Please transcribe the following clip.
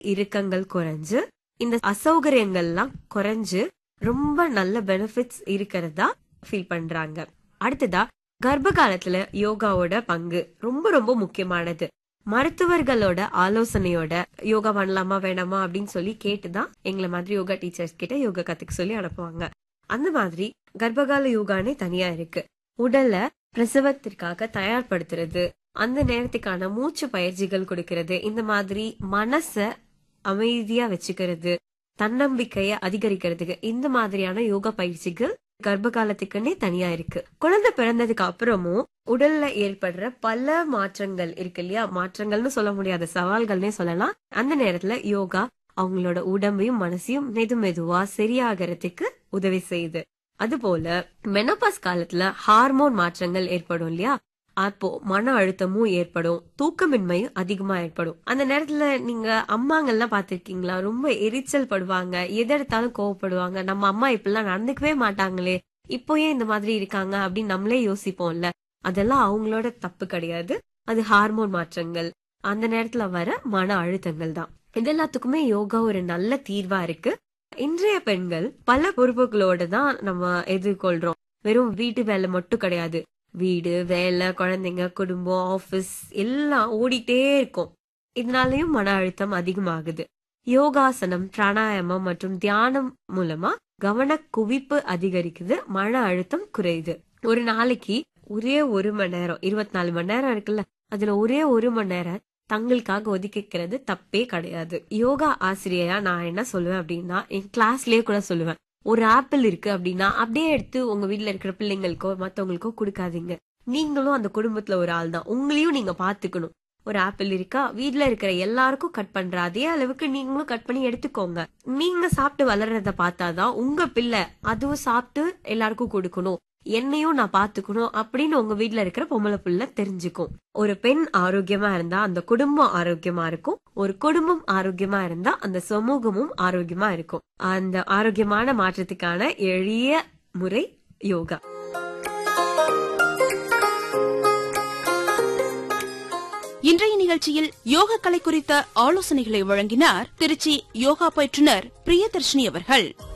இறுக்கங்கள் குறைஞ்சு இந்த அசௌகரியங்கள்லாம் குறைஞ்சு ரொம்ப நல்ல பெனிஃபிட்ஸ் இருக்கிறதா ஃபீல் பண்றாங்க அடுத்ததா கர்ப்ப காலத்துல யோகாவோட பங்கு ரொம்ப ரொம்ப முக்கியமானது மருத்துவர்களோட ஆலோசனையோட யோகா பண்ணலாமா வேணாமா அப்படின்னு சொல்லி கேட்டுதான் எங்களை மாதிரி யோகா டீச்சர்ஸ் கிட்ட யோகா கத்துக்க சொல்லி அனுப்புவாங்க அந்த மாதிரி கர்ப்பகால யோகானே தனியா இருக்கு உடல்ல பிரசவத்திற்காக தயார்படுத்துறது அந்த நேரத்துக்கான மூச்சு பயிற்சிகள் கொடுக்கறது இந்த மாதிரி மனச அமைதியா வச்சுக்கிறது தன்னம்பிக்கைய அதிகரிக்கிறதுக்கு இந்த மாதிரியான யோகா பயிற்சிகள் கர்ப்ப காலத்துக்குன்னே தனியா இருக்கு குழந்தை பிறந்ததுக்கு அப்புறமும் உடல்ல ஏற்படுற பல மாற்றங்கள் இருக்கு இல்லையா மாற்றங்கள்னு சொல்ல முடியாத சவால்கள்னே சொல்லலாம் அந்த நேரத்துல யோகா அவங்களோட உடம்பையும் மனசையும் மெது மெதுவா சரியாகிறதுக்கு உதவி செய்யுது அதுபோல மெனோபாஸ் காலத்துல ஹார்மோன் மாற்றங்கள் ஏற்படும் இல்லையா அப்போ மன அழுத்தமும் ஏற்படும் தூக்கமின்மையும் அதிகமா ஏற்படும் அந்த நேரத்துல நீங்க அம்மாங்கெல்லாம் பாத்திருக்கீங்களா ரொம்ப எரிச்சல் படுவாங்க எது எடுத்தாலும் கோவப்படுவாங்க நம்ம அம்மா இப்படிலாம் நடந்துக்கவே மாட்டாங்களே இப்போ ஏன் இந்த மாதிரி இருக்காங்க அப்படின்னு நம்மளே யோசிப்போம்ல அதெல்லாம் அவங்களோட தப்பு கிடையாது அது ஹார்மோன் மாற்றங்கள் அந்த நேரத்துல வர மன அழுத்தங்கள் தான் இது எல்லாத்துக்குமே யோகா ஒரு நல்ல தீர்வா இருக்கு இன்றைய பெண்கள் பல பொறுப்புகளோட தான் நம்ம எதிர்கொள்றோம் வெறும் வீட்டு வேலை மட்டும் கிடையாது வீடு வேலை குழந்தைங்க குடும்பம் ஆபீஸ் எல்லாம் ஓடிட்டே இருக்கும் இதனாலயும் மன அழுத்தம் அதிகமாகுது யோகாசனம் பிராணாயாமம் மற்றும் தியானம் மூலமா கவன குவிப்பு அதிகரிக்குது மன அழுத்தம் குறையுது ஒரு நாளைக்கு ஒரே ஒரு மணி நேரம் இருபத்தி நாலு மணி நேரம் இருக்குல்ல அதுல ஒரே ஒரு மணி நேரம் தங்களுக்காக ஒதுக்கிக்கிறது தப்பே கிடையாது யோகா ஆசிரியரா நான் என்ன சொல்லுவேன் அப்படின்னா என் கிளாஸ்லயே கூட சொல்லுவேன் ஒரு ஆப்பிள் இருக்கு அப்படின்னா அப்படியே எடுத்து உங்க வீட்ல இருக்கிற பிள்ளைங்களுக்கோ மத்தவங்களுக்கோ கொடுக்காதீங்க நீங்களும் அந்த குடும்பத்துல ஒரு ஆள் தான் உங்களையும் நீங்க பாத்துக்கணும் ஒரு ஆப்பிள் இருக்கா வீட்ல இருக்கிற எல்லாருக்கும் கட் பண்ற அதே அளவுக்கு நீங்களும் கட் பண்ணி எடுத்துக்கோங்க நீங்க சாப்பிட்டு வளர்றத பார்த்தாதான் உங்க பிள்ளை அதுவும் சாப்பிட்டு எல்லாருக்கும் கொடுக்கணும் என்னையும் நான் பாத்துக்கணும் அப்படின்னு உங்க வீட்ல இருக்கிற பொம்பளை புள்ள தெரிஞ்சுக்கும் ஒரு பெண் ஆரோக்கியமா இருந்தா அந்த குடும்பம் ஆரோக்கியமா இருக்கும் ஒரு குடும்பம் ஆரோக்கியமா இருந்தா அந்த சமூகமும் ஆரோக்கியமா இருக்கும் அந்த ஆரோக்கியமான மாற்றத்துக்கான எளிய முறை யோகா இன்றைய நிகழ்ச்சியில் யோக கலை குறித்த ஆலோசனைகளை வழங்கினார் திருச்சி யோகா பயிற்றுனர் பிரியதர்ஷினி அவர்கள்